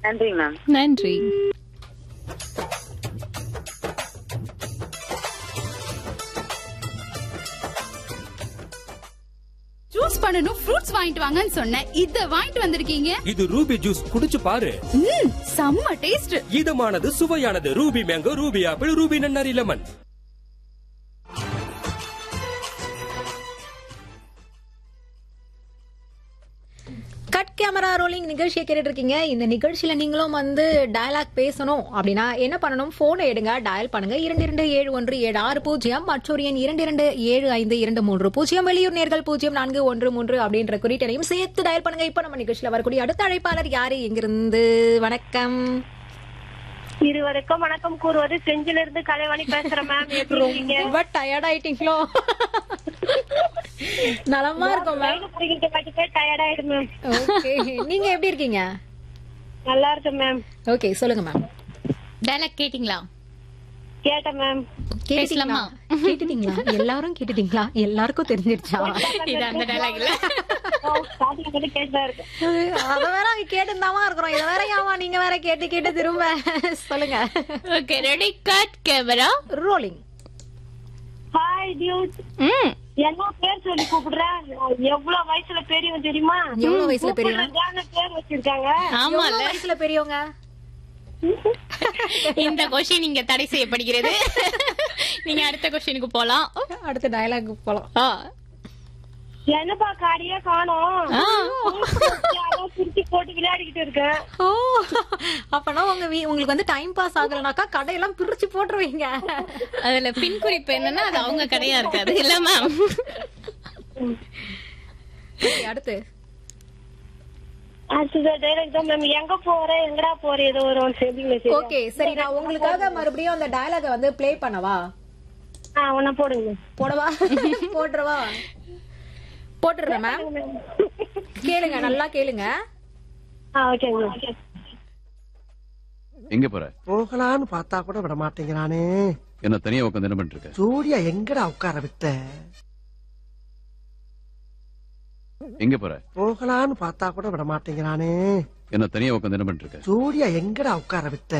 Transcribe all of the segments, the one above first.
நன்றி மேம் நன்றி ஜூஸ் பண்ணனும் ஃப்ரூட்ஸ் வாங்கிட்டு வாங்கன்னு சொன்னேன் இத வாங்கிட்டு வந்திருக்கீங்க இது ரூபி ஜூஸ் குடிச்சு பாரு ம் செம்ம டேஸ்ட் இதமானது சுவையானது Ruby mango Ruby apple Ruby நன்னாரி லெமன் கட் கேமரா ரோலிங் நிகழ்ச்சியை கேட்டுட்டு இருக்கீங்க இந்த நிகழ்ச்சியில நீங்களும் வந்து டயலாக் பேசணும் அப்படின்னா என்ன பண்ணணும் போனை எடுங்க டயல் பண்ணுங்க இரண்டு இரண்டு ஏழு ஒன்று ஏழு ஆறு பூஜ்ஜியம் மற்றொரு எண் இரண்டு இரண்டு ஏழு ஐந்து இரண்டு மூன்று பூஜ்ஜியம் வெளியூர் நேர்கள் பூஜ்ஜியம் நான்கு ஒன்று மூன்று அப்படின்ற குறிட்டனையும் சேர்த்து டயல் பண்ணுங்க இப்ப நம்ம நிகழ்ச்சியில வரக்கூடிய அடுத்த அழைப்பாளர் யாரு எங்கிருந்து வணக்கம் இருவருக்கும் வணக்கம் கூறுவது செஞ்சில இருந்து கலைவாணி பேசுறேன் மேம் எப்படி இருக்கீங்க ரொம்ப டயர்ட் ஆயிட்டீங்களோ நலமா இருக்கும் மேம் டயர்ட் ஆயிடும் மேம் ஓகே நீங்க எப்படி இருக்கீங்க நல்லா இருக்கு மேம் ஓகே சொல்லுங்க மேம் டைலாக் கேட்டிங்களா கேட்டேன் மேம் கேட்டுட்டீங்களா கேட்டுட்டீங்களா எல்லாரும் கேட்டுட்டீங்களா எல்லாருக்கும் தெரிஞ்சிருச்சா இது அந்த டைலாக் இல்ல ஸ்டார்டிங் மட்டும் கேட்டுதான் இருக்கு அத வேற அங்க கேட்டுதாமா இருக்கிறோம் இத வேற ஏமா நீங்க வேற கேட்டு கேட்டு திரும்ப சொல்லுங்க okay ready cut camera rolling hi dude ம் என்ன பேர் சொல்லி கூப்பிடுறேன் எவ்வளவு வயசுல பெரியவன் தெரியுமா எவ்வளவு வயசுல பெரியவன்? கூப்பிடுறதான பேர் வச்சிருக்காங்க ஆமால எவ்வளவு வயசுல பெரியவங்க இந்த கொஸ்டின் இங்க தடை செய்யப்படுகிறது நீங்க அடுத்த கொஸ்டினுக்கு போலாம் அடுத்த டயலாக் போலாம் ஆ. என்னப்பா காடியே காணோம் ஆ. அதான் திருச்சி போட்டு விளையாடிக்கிட்டு இருக்கேன் ஓ அப்பனா உங்க வீ- உங்களுக்கு வந்து டைம் பாஸ் ஆகலனாக்கா கடையெல்லாம் பிரிச்சு போட்டுருவீங்க அதுல பின் குறிப்பு என்னன்னா அது அவங்க கடையா இருக்காது இல்ல மேம் Okay, அடுத்து அடுத்தது டைலாக் தான் மேம் எங்க போற எங்கடா போற ஏதோ ஒரு செடிங்களே ஓகே சரி நான் உங்களுக்காக மறுபடியும் அந்த டயலாக வந்து ப்ளே பண்ணவா ஆ உன்ன போடுங்க போடவா போட்டுறவா போட்டுடுறேன் மேம் கேளுங்க நல்லா கேளுங்க ஆ ஓகேங்க மேம் எங்க போற போகலான்னு பார்த்தா கூட விட மாட்டேங்கிறானே என்ன தனியா உட்காந்து என்ன பண்ணிட்டு இருக்க ஜோடியா எங்கடா உட்கார விட்ட எங்க போற போகலான்னு பார்த்தா கூட விட மாட்டேங்கிறானே என்ன தனியா உட்காந்து என்ன பண்ணிட்டு இருக்க ஜோடியா எங்கடா உட்கார விட்ட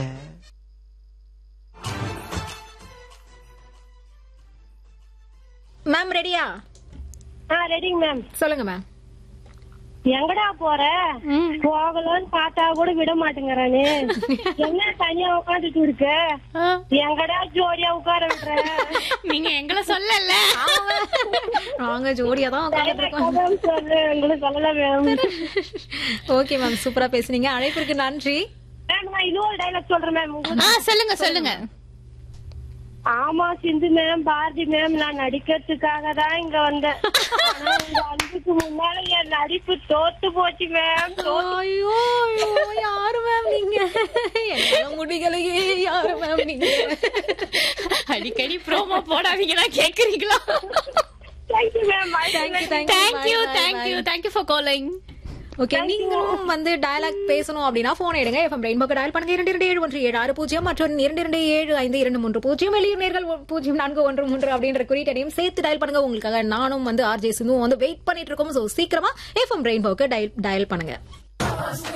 மேம் ரெடியா ஆ ரெடிங்க மேம் சொல்லுங்க மேம் எங்கடா போற போகலான்னு பார்த்தா கூட விட மாட்டேங்கிறானே என்ன தனியா உட்காந்துட்டு இருக்க எங்கடா ஜோடியா உட்கார விடுற நீங்க எங்களை சொல்லல நாங்க ஜோடியா தான் உட்காந்துட்டு இருக்கோம் அதான் சொல்லு உங்களுக்கு சொல்லல மேம் ஓகே மேம் சூப்பரா பேசுனீங்க அழைப்பிற்கு நன்றி மேம் நான் இன்னொரு டைலாக் சொல்றேன் மேம் உங்களுக்கு ஆ சொல்லுங்க சொல்லுங்க ஆமா சிந்து மேம் பாரதி மேம் நான் நடிக்கிறதுக்காக தான் இங்க வந்தேன் ஆனா உங்க அன்புக்கு முன்னால என் நடிப்பு தோத்து போச்சு மேம் ஐயோ ஐயோ யாரு மேம் நீங்க என்னால முடியலையே யாரு மேம் நீங்க அடிக்கடி ப்ரோமோ போடாதீங்கன்னா கேக்குறீங்களா thank you ma'am thank you thank you thank you thank you for calling okay நீங்களும் வந்து டயலாக் பேசணும் அப்படின்னா போன் எடுங்க எஃப்எம் ரெயின்போக்கு டயல் பண்ணுங்க இரண்டு இரண்டு ஏழு ஒன்று ஏழு ஆறு பூஜ்ஜியம் மற்றும் இரண்டு இரண்டு ஏழு ஐந்து இரண்டு மூன்று பூஜ்ஜியம் வெளியூர் நேர்கள் பூஜ்ஜியம் நான்கு ஒன்று மூன்று அப்படின்ற குறியீட்டையும் சேர்த்து டயல் பண்ணுங்க உங்களுக்காக நானும் வந்து ஆர்ஜே சிந்துவும் வந்து வெயிட் பண்ணிட்டு இருக்கோம் ஸோ சீக்கிரமா எஃப்எம் ரெயின்போக்கு டயல் டயல் பண்ணுங்க